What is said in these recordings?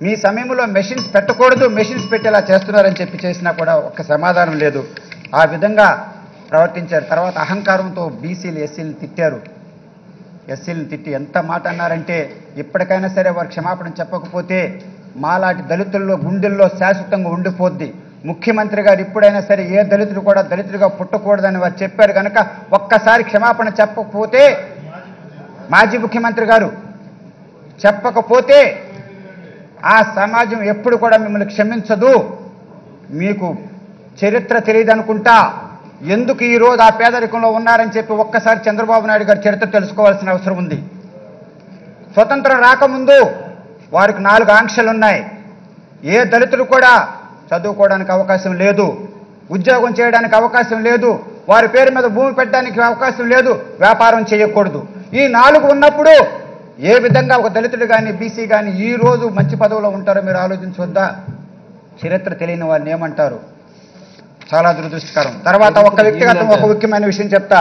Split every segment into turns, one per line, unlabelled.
మీ సమయంలో మెషిన్స్ పెట్టకూడదు మెషిన్స్ పెట్టేలా చేస్తున్నారని చెప్పి చేసినా కూడా ఒక్క సమాధానం లేదు ఆ విధంగా ప్రవర్తించారు తర్వాత అహంకారంతో బీసీలు ఎస్సీలు తిట్టారు ఎస్సీలను తిట్టి ఎంత మాట అన్నారంటే ఇప్పటికైనా సరే వారు క్షమాపణ చెప్పకపోతే మాలాంటి దళితుల్లో గుండెల్లో శాశ్వతంగా ఉండిపోద్ది ముఖ్యమంత్రి గారు ఇప్పుడైనా సరే ఏ దళితుడు కూడా దళితుడిగా పుట్టకూడదని వారు చెప్పారు కనుక ఒక్కసారి క్షమాపణ చెప్పకపోతే మాజీ ముఖ్యమంత్రి గారు చెప్పకపోతే ఆ సమాజం ఎప్పుడు కూడా మిమ్మల్ని క్షమించదు మీకు చరిత్ర తెలియదు అనుకుంటా ఎందుకు ఈ రోజు ఆ పేదరికంలో ఉన్నారని చెప్పి ఒక్కసారి చంద్రబాబు నాయుడు గారి చరిత్ర తెలుసుకోవాల్సిన అవసరం ఉంది స్వతంత్రం రాకముందు వారికి నాలుగు ఆంక్షలు ఉన్నాయి ఏ దళితుడు కూడా చదువుకోవడానికి అవకాశం లేదు ఉద్యోగం చేయడానికి అవకాశం లేదు వారి పేరు మీద భూమి పెట్టడానికి అవకాశం లేదు వ్యాపారం చేయకూడదు ఈ నాలుగు ఉన్నప్పుడు ఏ విధంగా ఒక దళితుడు కానీ బీసీ కానీ ఈ రోజు మంచి పదవిలో ఉంటారో మీరు ఆలోచించవద్దా చరిత్ర తెలియని వారిని ఏమంటారు చాలా దురదృష్టకరం తర్వాత ఒక వ్యక్తిగతం ఒక ముఖ్యమైన విషయం చెప్తా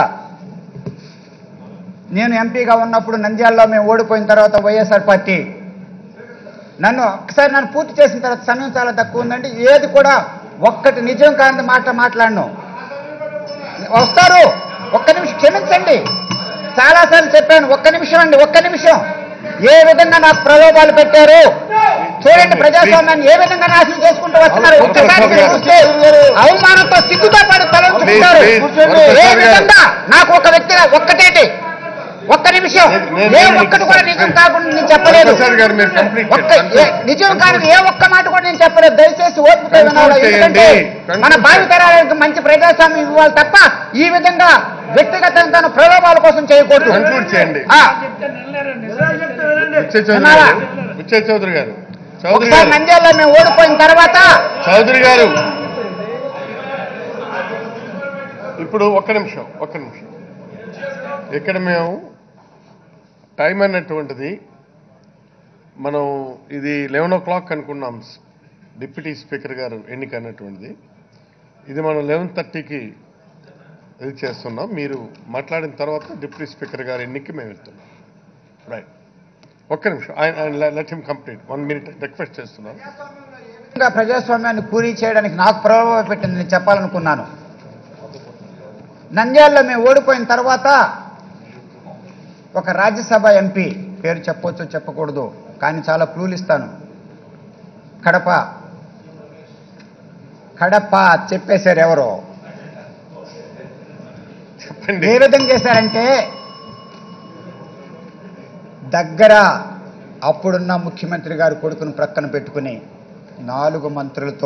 నేను ఎంపీగా ఉన్నప్పుడు నంద్యాలలో మేము ఓడిపోయిన తర్వాత వైఎస్ఆర్ పార్టీ నన్ను ఒకసారి నన్ను పూర్తి చేసిన తర్వాత సమయం చాలా తక్కువ ఉందండి ఏది కూడా ఒక్కటి నిజం కాని మాట మాట్లాడను వస్తారు ఒక్క నిమిషం క్షమించండి చాలాసార్లు చెప్పాను ఒక్క నిమిషం అండి ఒక్క నిమిషం ఏ విధంగా నాకు ప్రలోభాలు పెట్టారు చూడండి ప్రజాస్వామ్యాన్ని ఏ విధంగా నాశనం చేసుకుంటూ వస్తున్నారు ఒక్కసారి మీరు చూస్తే అవమానంతో సిగ్గుతో పాటు తలంచుకుంటారు
Please, please.
ఏ విధంగా నాకు ఒక వ్యక్తిగా ఒక్కటేటి ఒక్క నిమిషం
నేను-
ఏ
నేను
ఒక్కటి కూడా నిజం కాకుండా నేను చెప్పలేదు
ప్రొఫెసర్ గారు మీరు complete
ఒక్క
చేయండి.
ఏ- నిజం కాదు ఏ ఒక్క మాట కూడా నేను చెప్పలేదు దయచేసి ఓపిక
Conclude
వినాలి ఎందుకంటే
చేయండి.
మన
Conclude
భావితరాలకు మంచి ప్రజాస్వామ్యం ఇవ్వాలి తప్ప ఈ విధంగా వ్యక్తిగతంగా తన ప్రలోభాల కోసం చేయకూడదు
కంక్లూడ్ చేయండి
ఆ,
బుచ్చే చౌదరి
విన్నారా?
గారు బుచ్చే చౌదరి గారు చౌదరి
ఒకసారి
గారు
నంద్యాలలో మేము ఓడిపోయిన తర్వాత
చౌదరి గారు ఇప్పుడు ఒక్క నిమిషం ఒక్క నిమిషం ఇక్కడ మేము టైం అన్నటువంటిది మనం ఇది లెవెన్ ఓ క్లాక్ అనుకున్నాం డిప్యూటీ స్పీకర్ గారు ఎన్నిక అన్నటువంటిది ఇది మనం లెవెన్ థర్టీకి ఇది చేస్తున్నాం మీరు మాట్లాడిన తర్వాత డిప్యూటీ స్పీకర్ గారు ఎన్నికకి మేము వెళ్తున్నాం రైట్ ఒక్క నిమిషం ఆయన let him complete one minute request చేస్తున్నాం
ఇంకా ప్రజాస్వామ్యాన్ని పూరీ చేయడానికి నాకు ప్రభావం పెట్టింది నేను చెప్పాలనుకున్నాను నంద్యాలలో మేము ఓడిపోయిన తర్వాత ఒక రాజ్యసభ ఎంపీ పేరు చెప్పొచ్చు చెప్పకూడదు కానీ చాలా క్లూలు ఇస్తాను కడప కడప చెప్పేశారు ఎవరో
చెప్పండి
ఏ విధంగా చేశారంటే దగ్గర అప్పుడున్న ముఖ్యమంత్రి గారు కొడుకును ప్రక్కన పెట్టుకుని నాలుగు మంత్రులతో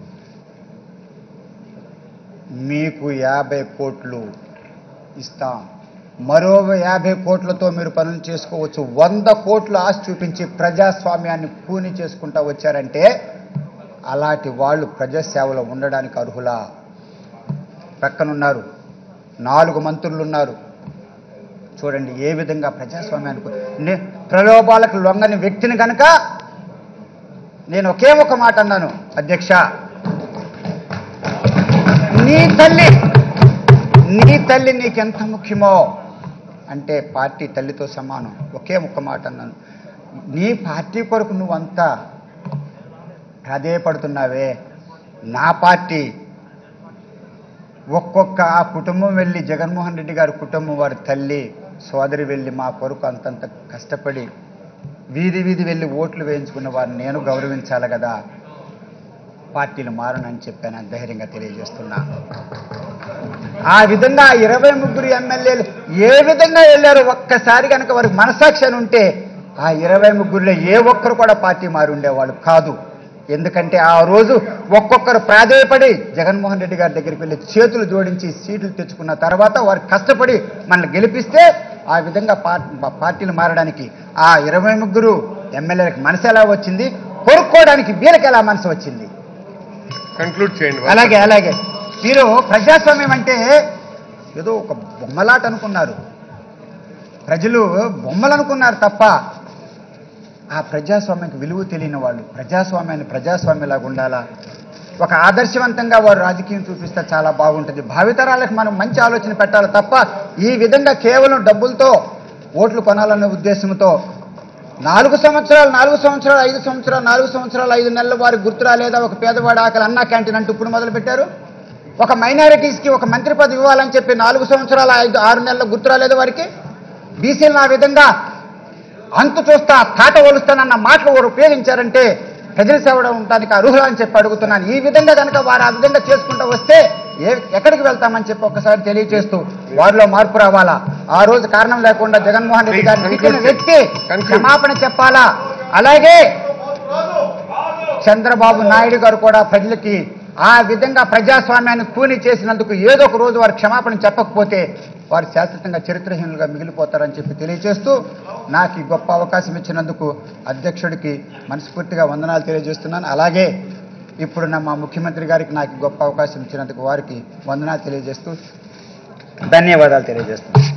మీకు యాభై కోట్లు ఇస్తాం మరో యాభై కోట్లతో మీరు పనులు చేసుకోవచ్చు వంద కోట్లు ఆశ చూపించి ప్రజాస్వామ్యాన్ని కూని చేసుకుంటా వచ్చారంటే అలాంటి వాళ్ళు ప్రజాసేవలో ఉండడానికి అర్హులా ప్రక్కనున్నారు నాలుగు మంత్రులు ఉన్నారు చూడండి ఏ విధంగా ప్రజాస్వామ్యానికి నే- ప్రలోభాలకు లొంగని వ్యక్తిని కనుక నేను ఒకే ఒక మాట అన్నాను అధ్యక్ష నీ తల్లి నీ తల్లి నీకెంత ముఖ్యమో అంటే పార్టీ తల్లితో సమానం ఒకే ఒక్క మాట అన్నాను నీ పార్టీ కొరకు నువ్వంతా ప్రాధేయపడుతున్నావే నా పార్టీ ఒక్కొక్క ఆ కుటుంబం వెళ్ళి జగన్మోహన్ రెడ్డి గారి కుటుంబం వారి తల్లి సోదరి వెళ్ళి మా కొరకు అంతంత కష్టపడి వీధి వీధి వెళ్ళి ఓట్లు వేయించుకున్న వారిని నేను గౌరవించాలి కదా పార్టీలు మారనని చెప్పాను అని ధైర్యంగా తెలియజేస్తున్నా ఆ విధంగా ఇరవై ముగ్గురు ఎమ్మెల్యేలు ఏ విధంగా వెళ్ళారో ఒక్కసారి కనుక వారికి మనసాక్షి అని ఉంటే ఆ ఇరవై ముగ్గురులో ఏ ఒక్కరు కూడా పార్టీ మారి ఉండేవాళ్ళు కాదు ఎందుకంటే ఆ రోజు ఒక్కొక్కరు ప్రాధేయపడి జగన్మోహన్ రెడ్డి గారి దగ్గరికి వెళ్ళి చేతులు జోడించి సీట్లు తెచ్చుకున్న తర్వాత వారు కష్టపడి మనల్ని గెలిపిస్తే ఆ విధంగా పార్- పార్టీలు మారడానికి ఆ ఇరవై ముగ్గురు ఎమ్మెల్యేలకు మనసు ఎలా వచ్చింది కొనుక్కోవడానికి వీళ్ళకి ఎలా మనసు వచ్చింది
కంక్లూడ్ చేయండి
అలాగే అలాగే మీరు ప్రజాస్వామ్యం అంటే ఏదో ఒక బొమ్మలాట అనుకున్నారు ప్రజలు బొమ్మలు అనుకున్నారు తప్ప ఆ ప్రజాస్వామ్యానికి విలువ తెలియని వాళ్ళు ప్రజాస్వామ్యాన్ని ప్రజాస్వామ్యంలాగా ఉండాలా ఒక ఆదర్శవంతంగా వారు రాజకీయం చూపిస్తే చాలా బాగుంటుంది భావితరాలకు మనం మంచి ఆలోచన పెట్టాలి తప్ప ఈ విధంగా కేవలం డబ్బులతో ఓట్లు కొనాలనే ఉద్దేశంతో నాలుగు సంవత్సరాలు నాలుగు సంవత్సరాలు ఐదు సంవత్సరాలు నాలుగు సంవత్సరాలు ఐదు నెలల వారికి గుర్తు రాలేదా ఒక పేదవాడి ఆకలి అన్నా క్యాంటీన్ అంటూ ఇప్పుడు మొదలు పెట్టారు ఒక మైనారిటీస్కి ఒక మంత్రి పదవి ఇవ్వాలని చెప్పి నాలుగు సంవత్సరాల ఐదు ఆరు నెలల గుర్తు రాలేదు వారికి బీసీలను ఆ విధంగా అంతు చూస్తా తాట ఒలుస్తానన్న మాటలు వారు ఉపయోగించారంటే ప్రజల సేవ ఉండటానికి అర్హులు అని చెప్పి అడుగుతున్నాను ఈ విధంగా కనుక వారు ఆ విధంగా చేసుకుంటూ వస్తే ఏ ఎక్కడికి వెళ్తామని చెప్పి ఒక్కసారి తెలియజేస్తూ వారిలో మార్పు రావాలా ఆ రోజు కారణం లేకుండా జగన్మోహన్ రెడ్డి గారిని తిట్టిన వ్యక్తి
Conclude.
క్షమాపణ చెప్పాలా అలాగే చంద్రబాబు నాయుడు గారు కూడా ప్రజలకి ఆ విధంగా ప్రజాస్వామ్యాన్ని కూని చేసినందుకు ఏదో ఒక రోజు వారు క్షమాపణ చెప్పకపోతే వారు శాశ్వతంగా చరిత్రహీనులుగా మిగిలిపోతారని చెప్పి తెలియజేస్తూ నాకు ఈ గొప్ప అవకాశం ఇచ్చినందుకు అధ్యక్షుడికి మనస్ఫూర్తిగా వందనాలు తెలియజేస్తున్నాను అలాగే ఇప్పుడున్న మా ముఖ్యమంత్రి గారికి నాకు ఈ గొప్ప అవకాశం ఇచ్చినందుకు వారికి వందనాలు తెలియజేస్తూ ధన్యవాదాలు తెలియజేస్తున్నాను